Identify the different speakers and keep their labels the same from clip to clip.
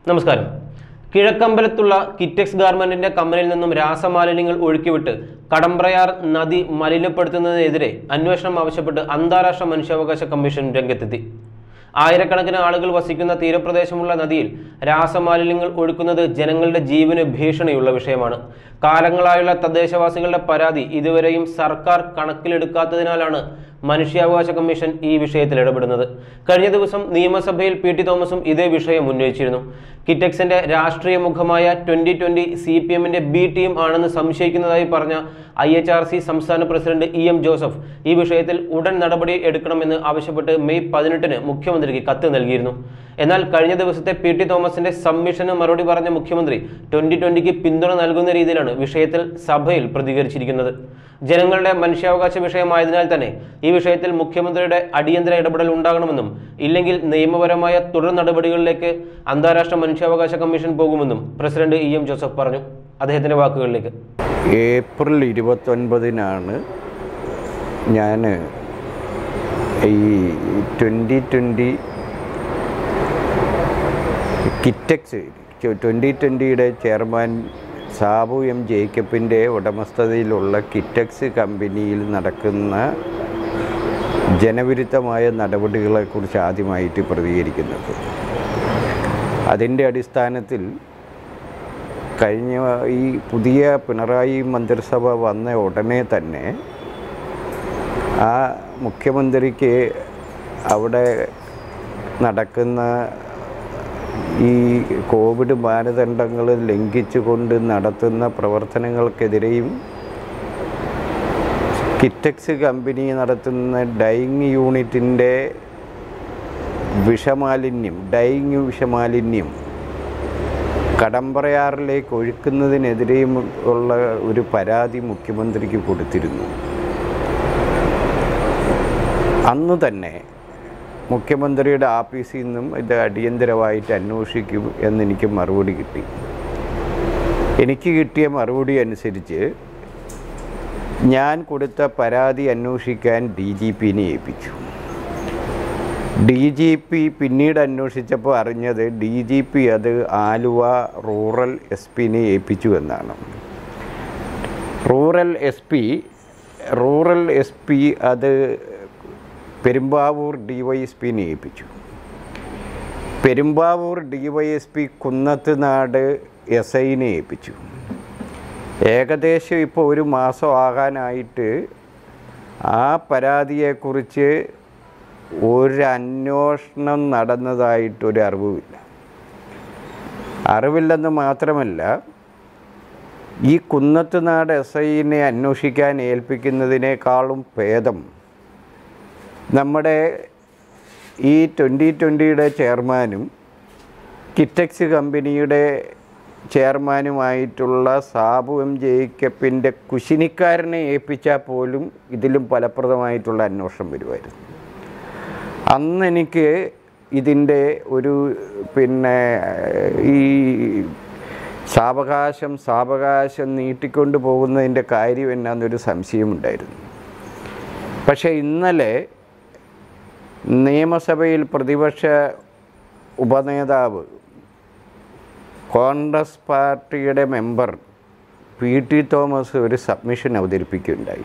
Speaker 1: നമസ്കാരം കിഴക്കമ്പലത്തുള്ള കിറ്റക്സ് ഗാർമെന്റിന്റെ കമ്പനിയിൽ നിന്നും രാസമാലിന്യങ്ങൾ ഒഴുക്കിവിട്ട് കടമ്പ്രയാർ നദി മലിനപ്പെടുത്തുന്നതിനെതിരെ അന്വേഷണം ആവശ്യപ്പെട്ട് അന്താരാഷ്ട്ര മനുഷ്യാവകാശ കമ്മീഷൻ രംഗത്തെത്തി ആയിരക്കണക്കിന് ആളുകൾ വസിക്കുന്ന തീരപ്രദേശമുള്ള നദിയിൽ രാസമാലിന്യങ്ങൾ ഒഴുക്കുന്നത് ജനങ്ങളുടെ ജീവന് ഭീഷണിയുള്ള വിഷയമാണ് കാലങ്ങളായുള്ള തദ്ദേശവാസികളുടെ പരാതി ഇതുവരെയും സർക്കാർ കണക്കിലെടുക്കാത്തതിനാലാണ് മനുഷ്യാവകാശ കമ്മീഷൻ ഈ വിഷയത്തിൽ ഇടപെടുന്നത് കഴിഞ്ഞ ദിവസം നിയമസഭയിൽ പി ടി തോമസും ഇതേ വിഷയം ഉന്നയിച്ചിരുന്നു കിറ്റക്സിന്റെ രാഷ്ട്രീയ മുഖമായ ട്വന്റി ട്വന്റി സി പി എമ്മിന്റെ ബി ടീം ആണെന്ന് സംശയിക്കുന്നതായി പറഞ്ഞ ഐ എച്ച് ആർ സി സംസ്ഥാന പ്രസിഡന്റ് ഇ എം ജോസഫ് ഈ വിഷയത്തിൽ ഉടൻ നടപടി എടുക്കണമെന്ന് ആവശ്യപ്പെട്ട് മെയ് പതിനെട്ടിന് മുഖ്യമന്ത്രിക്ക് കത്ത് നൽകിയിരുന്നു എന്നാൽ കഴിഞ്ഞ ദിവസത്തെ പി ടി തോമസിന്റെ സബ്മിഷന് മറുപടി പറഞ്ഞ മുഖ്യമന്ത്രി ട്വന്റി ട്വന്റിക്ക് പിന്തുണ നൽകുന്ന രീതിയിലാണ് വിഷയത്തിൽ സഭയിൽ പ്രതികരിച്ചിരിക്കുന്നത് ജനങ്ങളുടെ മനുഷ്യാവകാശ വിഷയമായതിനാൽ തന്നെ ഈ വിഷയത്തിൽ മുഖ്യമന്ത്രിയുടെ അടിയന്തര ഇടപെടൽ ഉണ്ടാകണമെന്നും ഇല്ലെങ്കിൽ നിയമപരമായ തുടർ നടപടികളിലേക്ക് അന്താരാഷ്ട്ര മനുഷ്യാവകാശ കമ്മീഷൻ പോകുമെന്നും പ്രസിഡന്റ് ഇ എം ജോസഫ് പറഞ്ഞു അദ്ദേഹത്തിന്റെ വാക്കുകളിലേക്ക്
Speaker 2: ഏപ്രിൽ ഇരുപത്തൊൻപതിനാണ് ഞാൻ ഈ ട്വൻ്റി ട്വൻ്റി കിറ്റക്സ് ട്വൻ്റി ട്വൻ്റിയുടെ ചെയർമാൻ സാബു എം ജേക്കബിൻ്റെ ഉടമസ്ഥതയിലുള്ള കിറ്റക്സ് കമ്പനിയിൽ നടക്കുന്ന ജനവിരുദ്ധമായ നടപടികളെക്കുറിച്ച് ആദ്യമായിട്ട് പ്രതികരിക്കുന്നത് അതിൻ്റെ അടിസ്ഥാനത്തിൽ കഴിഞ്ഞ ഈ പുതിയ പിണറായി മന്ത്രിസഭ വന്ന ഉടനെ തന്നെ ആ മുഖ്യമന്ത്രിക്ക് അവിടെ നടക്കുന്ന ഈ കോവിഡ് മാനദണ്ഡങ്ങൾ ലംഘിച്ചുകൊണ്ട് നടത്തുന്ന പ്രവർത്തനങ്ങൾക്കെതിരെയും കിറ്റക്സ് കമ്പനി നടത്തുന്ന ഡൈയിങ് യൂണിറ്റിൻ്റെ വിഷമാലിന്യം ഡൈയിങ് വിഷമാലിന്യം കടമ്പറയാറിലേക്ക് ഒഴുക്കുന്നതിനെതിരെയും ഉള്ള ഒരു പരാതി മുഖ്യമന്ത്രിക്ക് കൊടുത്തിരുന്നു അന്ന് തന്നെ മുഖ്യമന്ത്രിയുടെ ആഫീസിൽ നിന്നും ഇത് അടിയന്തരമായിട്ട് അന്വേഷിക്കും എന്നെനിക്ക് മറുപടി കിട്ടി എനിക്ക് കിട്ടിയ മറുപടി അനുസരിച്ച് ഞാൻ കൊടുത്ത പരാതി അന്വേഷിക്കാൻ ഡി ജി പിനെ ഏൽപ്പിച്ചു ഡി ജി പി പിന്നീട് അന്വേഷിച്ചപ്പോൾ അറിഞ്ഞത് ഡി ജി പി അത് ആലുവ റൂറൽ എസ് പിനെ ഏൽപ്പിച്ചു എന്നാണ് rural S P rural S P അത് പെരുമ്പാവൂർ ഡി വൈ എസ് പിനെ ഏൽപ്പിച്ചു Perumbavoor D Y S P Kunnathunad S ഐനെ ഏൽപ്പിച്ചു ഏകദേശം ഇപ്പോൾ ഒരു മാസം ആകാനായിട്ട് ആ പരാതിയെക്കുറിച്ച് ഒരു അന്വേഷണം നടന്നതായിട്ടൊരു അറിവുമില്ല അറിവില്ലെന്ന് മാത്രമല്ല ഈ കുന്നത്തുനാട് എസ് ഐനെ അന്വേഷിക്കാൻ ഏൽപ്പിക്കുന്നതിനേക്കാളും ഭേദം നമ്മുടെ ഈ ട്വൻ്റി ട്വൻ്റിയുടെ ചെയർമാനും കിറ്റക്സ് കമ്പനിയുടെ ചെയർമാനുമായിട്ടുള്ള സാബു എം ജേക്കബിൻ്റെ കുശിനിക്കാരനെ ഏൽപ്പിച്ചാൽ പോലും ഇതിലും ഫലപ്രദമായിട്ടുള്ള അന്വേഷണം വരുമായിരുന്നു അന്ന് എനിക്ക് ഇതിൻ്റെ ഒരു പിന്നെ ഈ സാവകാശം സാവകാശം നീട്ടിക്കൊണ്ട് പോകുന്നതിൻ്റെ കാര്യം എന്നാന്നൊരു സംശയമുണ്ടായിരുന്നു പക്ഷേ ഇന്നലെ നിയമസഭയിൽ പ്രതിപക്ഷ ഉപനേതാവ് കോൺഗ്രസ് പാർട്ടിയുടെ മെമ്പർ പി ടി തോമസ് ഒരു സബ്മിഷൻ അവതരിപ്പിക്കുകയുണ്ടായി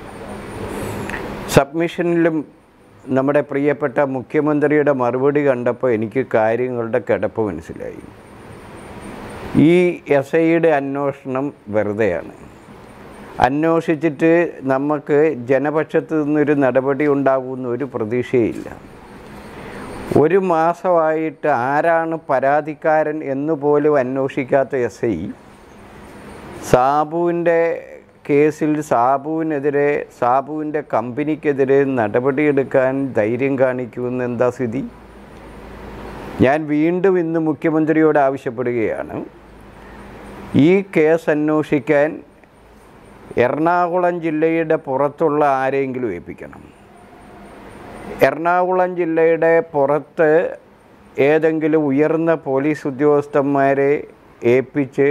Speaker 2: സബ്മിഷനിലും നമ്മുടെ പ്രിയപ്പെട്ട മുഖ്യമന്ത്രിയുടെ മറുപടി കണ്ടപ്പോൾ എനിക്ക് കാര്യങ്ങളുടെ കിടപ്പ് മനസ്സിലായി ഈ എസ് ഐയുടെ അന്വേഷണം വെറുതെയാണ് അന്വേഷിച്ചിട്ട് നമുക്ക് ജനപക്ഷത്ത് നിന്നൊരു നടപടി ഉണ്ടാകുമെന്ന് ഒരു പ്രതീക്ഷയില്ല ഒരു മാസമായിട്ട് ആരാണ് പരാതിക്കാരൻ എന്ന് പോലും അന്വേഷിക്കാത്ത എസ് ഐ സാബുവിൻ്റെ കേസിൽ സാബുവിനെതിരെ സാബുവിൻ്റെ കമ്പനിക്കെതിരെ നടപടിയെടുക്കാൻ ധൈര്യം കാണിക്കുമെന്ന് എന്താ സ്ഥിതി ഞാൻ വീണ്ടും ഇന്ന് മുഖ്യമന്ത്രിയോട് ആവശ്യപ്പെടുകയാണ് ഈ കേസ് അന്വേഷിക്കാൻ എറണാകുളം ജില്ലയുടെ പുറത്തുള്ള ആരെങ്കിലും ഏൽപ്പിക്കണം എറണാകുളം ജില്ലയുടെ പുറത്ത് ഏതെങ്കിലും ഉയർന്ന പോലീസ് ഉദ്യോഗസ്ഥന്മാരെ ഏൽപ്പിച്ച്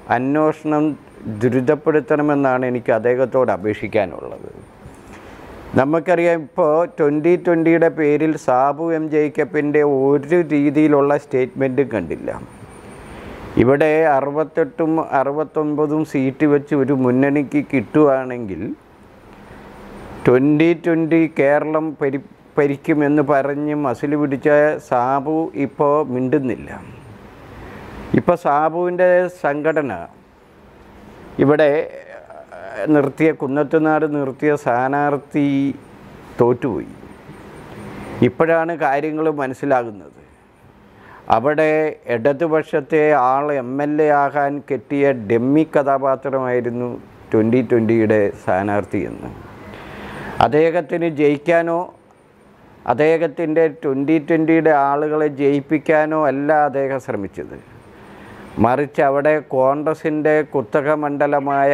Speaker 2: അന്വേഷണം ദ്രുതപ്പെടുത്തണമെന്നാണ് എനിക്ക് അദ്ദേഹത്തോട് അപേക്ഷിക്കാനുള്ളത് നമുക്കറിയാം ഇപ്പോൾ ട്വൻ്റി ട്വൻ്റിയുടെ പേരിൽ സാബു എം ജേക്കബിൻ്റെ ഒരു രീതിയിലുള്ള സ്റ്റേറ്റ്മെൻറ്റും കണ്ടില്ല ഇവിടെ അറുപത്തെട്ടും അറുപത്തൊൻപതും സീറ്റ് വെച്ച് ഒരു മുന്നണിക്ക് കിട്ടുകയാണെങ്കിൽ ട്വൻ്റി ട്വൻ്റി കേരളം പരി ഭരിക്കുമെന്ന് പറഞ്ഞ് മസിൽ പിടിച്ച സാബു ഇപ്പോൾ മിണ്ടുന്നില്ല ഇപ്പോൾ സാബുവിൻ്റെ സംഘടന ഇവിടെ ഏഹ്, നിർത്തിയ കുന്നത്തുനാട് നിർത്തിയ സ്ഥാനാർത്ഥി തോറ്റുപോയി ഇപ്പോഴാണ് കാര്യങ്ങൾ മനസ്സിലാകുന്നത് അവിടെ ഇടതുപക്ഷത്തെ ആൾ എം എൽ എ ആകാൻ കെട്ടിയ ഡെമ്മി കഥാപാത്രമായിരുന്നു ട്വൻ്റി ട്വൻ്റിയുടെ സ്ഥാനാർത്ഥി എന്ന് അദ്ദേഹത്തിന് ജയിക്കാനോ അദ്ദേഹത്തിൻ്റെ ട്വൻ്റി ട്വൻ്റിയുടെ ആളുകളെ ജയിപ്പിക്കാനോ അല്ല അദ്ദേഹം ശ്രമിച്ചത് മറിച്ച് അവിടെ കോൺഗ്രസിൻ്റെ കുത്തക മണ്ഡലമായ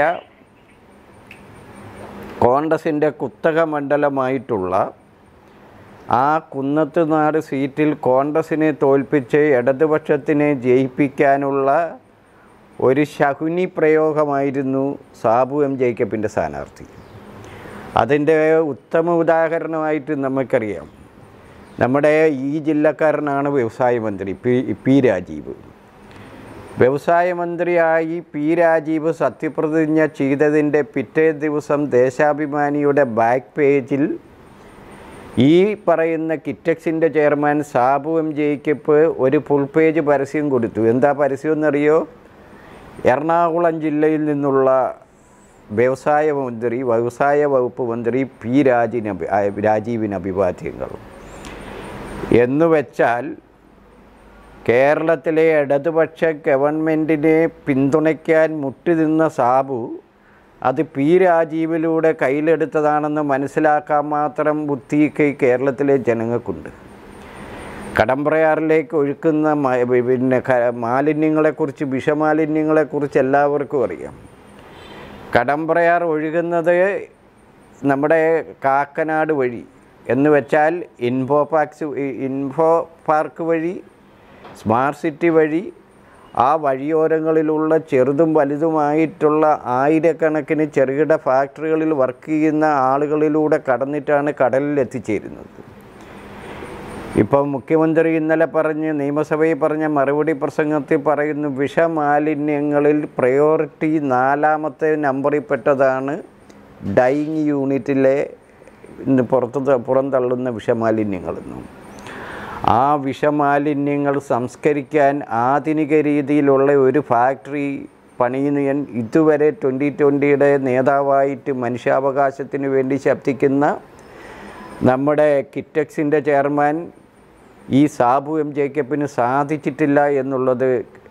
Speaker 2: കോൺഗ്രസിൻ്റെ കുത്തക മണ്ഡലമായിട്ടുള്ള ആ കുന്നത്തുനാട് സീറ്റിൽ കോൺഗ്രസിനെ തോൽപ്പിച്ച് ഇടതുപക്ഷത്തിനെ ജയിപ്പിക്കാനുള്ള ഒരു ശകുനി പ്രയോഗമായിരുന്നു സാബു എം ജേക്കബിൻ്റെ സ്ഥാനാർത്ഥി അതിൻ്റെ ഉത്തമ ഉദാഹരണമായിട്ട് നമുക്കറിയാം നമ്മുടെ ഈ ജില്ലക്കാരനാണ് വ്യവസായ മന്ത്രി പി പി രാജീവ് വ്യവസായ മന്ത്രിയായി പി രാജീവ് സത്യപ്രതിജ്ഞ ചെയ്തതിൻ്റെ പിറ്റേ ദിവസം ദേശാഭിമാനിയുടെ ബാക്ക് പേജിൽ ഈ പറയുന്ന കിറ്റക്സിൻ്റെ ചെയർമാൻ സാബു എം ജേക്കബ് ഒരു ഫുൾ പേജ് പരസ്യം കൊടുത്തു എന്താ പരസ്യം എന്നറിയോ എറണാകുളം ജില്ലയിൽ നിന്നുള്ള വ്യവസായ മന്ത്രി വ്യവസായ വകുപ്പ് മന്ത്രി പി രാജിന് അഭി- ആ, രാജീവിന് അഭിവാദ്യങ്ങൾ എന്ന് വെച്ചാൽ കേരളത്തിലെ ഇടതുപക്ഷ ഗവൺമെൻറ്റിനെ പിന്തുണയ്ക്കാൻ മുട്ടിനിന്ന സാബു അത് പി രാജീവിലൂടെ കയ്യിലെടുത്തതാണെന്ന് മനസ്സിലാക്കാൻ മാത്രം ബുദ്ധിയൊക്കെ ഈ കേരളത്തിലെ ജനങ്ങൾക്കുണ്ട് കടമ്പ്രയാറിലേക്ക് ഒഴുക്കുന്ന മ- പിന്നെ ക- മാലിന്യങ്ങളെക്കുറിച്ച് വിഷമാലിന്യങ്ങളെക്കുറിച്ച് എല്ലാവർക്കും അറിയാം കടമ്പ്രയാർ ഒഴുകുന്നത് നമ്മുടെ കാക്കനാട് വഴി എന്ന് വെച്ചാൽ ഇൻഫോ പാക്സ് ഇൻഫോ പാർക്ക് വഴി സ്മാർട്ട് സിറ്റി വഴി ആ വഴിയോരങ്ങളിലുള്ള ചെറുതും വലുതുമായിട്ടുള്ള ആയിരക്കണക്കിന് ചെറുകിട ഫാക്ടറികളിൽ വർക്ക് ചെയ്യുന്ന ആളുകളിലൂടെ കടന്നിട്ടാണ് കടലിൽ എത്തിച്ചേരുന്നത് ഇപ്പം മുഖ്യമന്ത്രി ഇന്നലെ പറഞ്ഞ് നിയമസഭയിൽ പറഞ്ഞ മറുപടി പ്രസംഗത്തിൽ പറയുന്നു വിഷമാലിന്യങ്ങളിൽ പ്രയോറിറ്റി നാലാമത്തെ നമ്പറിൽപ്പെട്ടതാണ് ഡൈയിങ് യൂണിറ്റിലെ ഇന്ന് പുറത്ത് ത- പുറന്തള്ളുന്ന വിഷമാലിന്യങ്ങളെന്നും ആ വിഷമാലിന്യങ്ങൾ സംസ്കരിക്കാൻ ആധുനിക രീതിയിലുള്ള ഒരു ഫാക്ടറി പണിയുന്ന ഇതുവരെ ട്വൻ്റി ട്വൻ്റിയുടെ നേതാവായിട്ട് മനുഷ്യാവകാശത്തിന് വേണ്ടി ശബ്ദിക്കുന്ന നമ്മുടെ കിറ്റക്സിൻ്റെ ചെയർമാൻ ഈ സാബു എം ജേക്കബിന് സാധിച്ചിട്ടില്ല എന്നുള്ളത്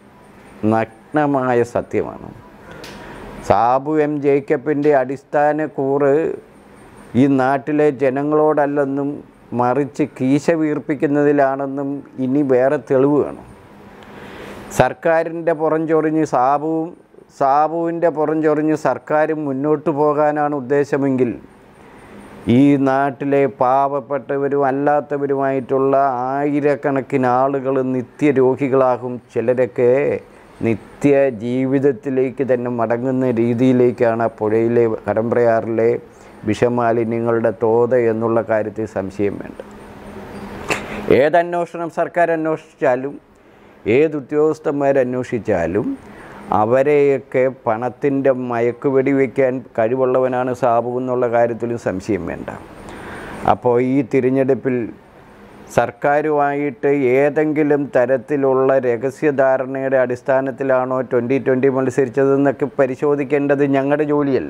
Speaker 2: നഗ്നമായ സത്യമാണ് സാബു എം ജേക്കബിൻ്റെ അടിസ്ഥാന കൂറ് ഈ നാട്ടിലെ ജനങ്ങളോടല്ലെന്നും മറിച്ച് കീശ വീർപ്പിക്കുന്നതിലാണെന്നും ഇനി വേറെ തെളിവ് വേണം സർക്കാരിൻ്റെ പുറംചൊറിഞ്ഞ് സാബുവും സാബുവിൻ്റെ പുറംചൊറിഞ്ഞ് സർക്കാരും മുന്നോട്ട് പോകാനാണ് ഉദ്ദേശമെങ്കിൽ ഈ നാട്ടിലെ പാവപ്പെട്ടവരും അല്ലാത്തവരുമായിട്ടുള്ള ആയിരക്കണക്കിന് ആളുകൾ നിത്യരോഗികളാകും ചിലരൊക്കെ നിത്യ ജീവിതത്തിലേക്ക് തന്നെ മടങ്ങുന്ന രീതിയിലേക്കാണ് ആ പുഴയിലെ കടമ്പ്രയാറിലെ വിഷമാലിന്യങ്ങളുടെ തോത് എന്നുള്ള കാര്യത്തിൽ സംശയം വേണ്ട ഏതന്വേഷണം സർക്കാർ അന്വേഷിച്ചാലും ഏത് ഉദ്യോഗസ്ഥന്മാർ അന്വേഷിച്ചാലും അവരെയൊക്കെ പണത്തിൻ്റെ മയക്കുവെടി വയ്ക്കാൻ കഴിവുള്ളവനാണ് സാബു എന്നുള്ള കാര്യത്തിലും സംശയം വേണ്ട അപ്പോൾ ഈ തിരഞ്ഞെടുപ്പിൽ സർക്കാരുമായിട്ട് ഏതെങ്കിലും തരത്തിലുള്ള രഹസ്യധാരണയുടെ അടിസ്ഥാനത്തിലാണോ ട്വൻ്റി ട്വൻ്റി മത്സരിച്ചതെന്നൊക്കെ പരിശോധിക്കേണ്ടത് ഞങ്ങളുടെ ജോലിയല്ല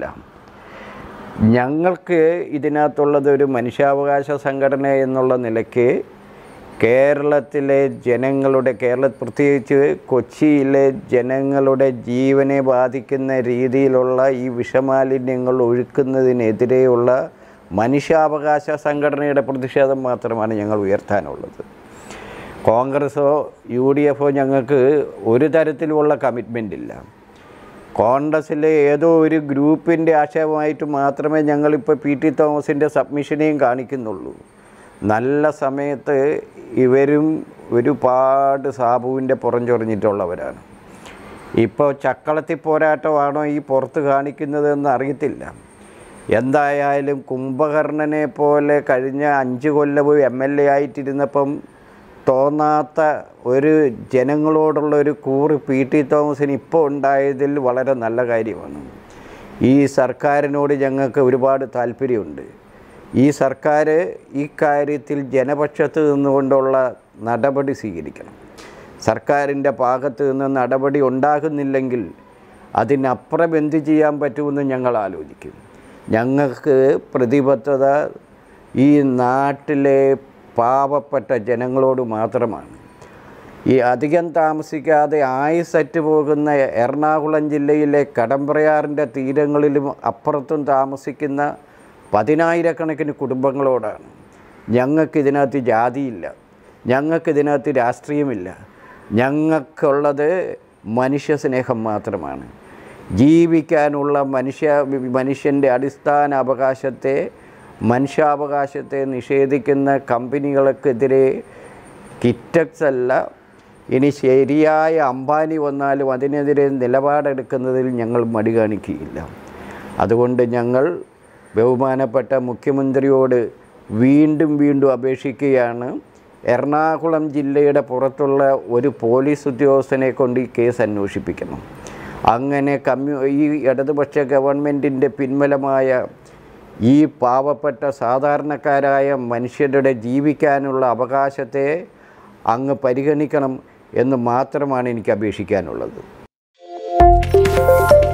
Speaker 2: ഞങ്ങൾക്ക് ഇതിനകത്തുള്ളത് ഒരു മനുഷ്യാവകാശ സംഘടന എന്നുള്ള നിലയ്ക്ക് കേരളത്തിലെ ജനങ്ങളുടെ കേരള പ്രത്യേകിച്ച് കൊച്ചിയിലെ ജനങ്ങളുടെ ജീവനെ ബാധിക്കുന്ന രീതിയിലുള്ള ഈ വിഷമാലിന്യങ്ങൾ ഒഴുക്കുന്നതിനെതിരെയുള്ള മനുഷ്യാവകാശ സംഘടനയുടെ പ്രതിഷേധം മാത്രമാണ് ഞങ്ങൾ ഉയർത്താനുള്ളത് കോൺഗ്രസോ യു ഡി എഫോ ഞങ്ങൾക്ക് ഒരു തരത്തിലുമുള്ള കമ്മിറ്റ്മെൻ്റ് ഇല്ല കോൺഗ്രസ്സിലെ ഏതോ ഒരു ഗ്രൂപ്പിൻ്റെ ആശയമായിട്ട് മാത്രമേ ഞങ്ങളിപ്പോൾ പി ടി തോമസിൻ്റെ സബ്മിഷനെയും കാണിക്കുന്നുള്ളൂ നല്ല സമയത്ത് ഇവരും ഒരുപാട് സാബുവിൻ്റെ പുറംചൊറിഞ്ഞിട്ടുള്ളവരാണ് ഇപ്പോൾ ചക്കളത്തി പോരാട്ടമാണോ ഈ പുറത്ത് കാണിക്കുന്നതെന്ന് അറിയത്തില്ല എന്തായാലും കുംഭകർണനെ പോലെ കഴിഞ്ഞ അഞ്ച് കൊല്ലവും എം എൽ എ ആയിട്ടിരുന്നപ്പം തോന്നാത്ത ഒരു ജനങ്ങളോടുള്ള ഒരു കൂറ് പി ടി തോമസിന് ഇപ്പോൾ ഉണ്ടായതിൽ വളരെ നല്ല കാര്യമാണ് ഈ സർക്കാരിനോട് ഞങ്ങൾക്ക് ഒരുപാട് താല്പര്യമുണ്ട് ഈ സർക്കാർ ഈ കാര്യത്തിൽ ജനപക്ഷത്ത് നിന്നുകൊണ്ടുള്ള നടപടി സ്വീകരിക്കണം സർക്കാരിൻ്റെ ഭാഗത്ത് നിന്ന് നടപടി ഉണ്ടാകുന്നില്ലെങ്കിൽ അതിനപ്പുറം എന്ത് ചെയ്യാൻ പറ്റുമെന്ന് ഞങ്ങൾ ആലോചിക്കും ഞങ്ങൾക്ക് പ്രതിബദ്ധത ഈ നാട്ടിലെ പാവപ്പെട്ട ജനങ്ങളോട് മാത്രമാണ് ഈ അധികം താമസിക്കാതെ ആയുസറ്റ് പോകുന്ന എറണാകുളം ജില്ലയിലെ കടമ്പ്രയാറിൻ്റെ തീരങ്ങളിലും അപ്പുറത്തും താമസിക്കുന്ന പതിനായിരക്കണക്കിന് കുടുംബങ്ങളോടാണ് ഞങ്ങൾക്കിതിനകത്ത് ജാതിയില്ല ഞങ്ങൾക്കിതിനകത്ത് രാഷ്ട്രീയമില്ല ഞങ്ങൾക്കുള്ളത് മനുഷ്യസ്നേഹം മാത്രമാണ് ജീവിക്കാനുള്ള മനുഷ്യ മനുഷ്യൻ്റെ അടിസ്ഥാന അവകാശത്തെ മനുഷ്യാവകാശത്തെ നിഷേധിക്കുന്ന കമ്പനികൾക്കെതിരെ കിറ്റക്സ് അല്ല ഇനി ശരിയായ അംബാനി വന്നാലും അതിനെതിരെ നിലപാടെടുക്കുന്നതിൽ ഞങ്ങൾ മടി കാണിക്കുകയില്ല അതുകൊണ്ട് ഞങ്ങൾ ബഹുമാനപ്പെട്ട മുഖ്യമന്ത്രിയോട് വീണ്ടും വീണ്ടും അപേക്ഷിക്കുകയാണ് എറണാകുളം ജില്ലയുടെ പുറത്തുള്ള ഒരു പോലീസ് ഉദ്യോഗസ്ഥനെ കൊണ്ട് ഈ കേസ് അന്വേഷിപ്പിക്കണം അങ്ങനെ കമ്മ്യൂ ഈ ഇടതുപക്ഷ ഗവൺമെൻറ്റിൻ്റെ പിൻബലമായ ഈ പാവപ്പെട്ട സാധാരണക്കാരായ മനുഷ്യരുടെ ജീവിക്കാനുള്ള അവകാശത്തെ അങ്ങ് പരിഗണിക്കണം എന്ന് മാത്രമാണ് എനിക്ക് അപേക്ഷിക്കാനുള്ളത്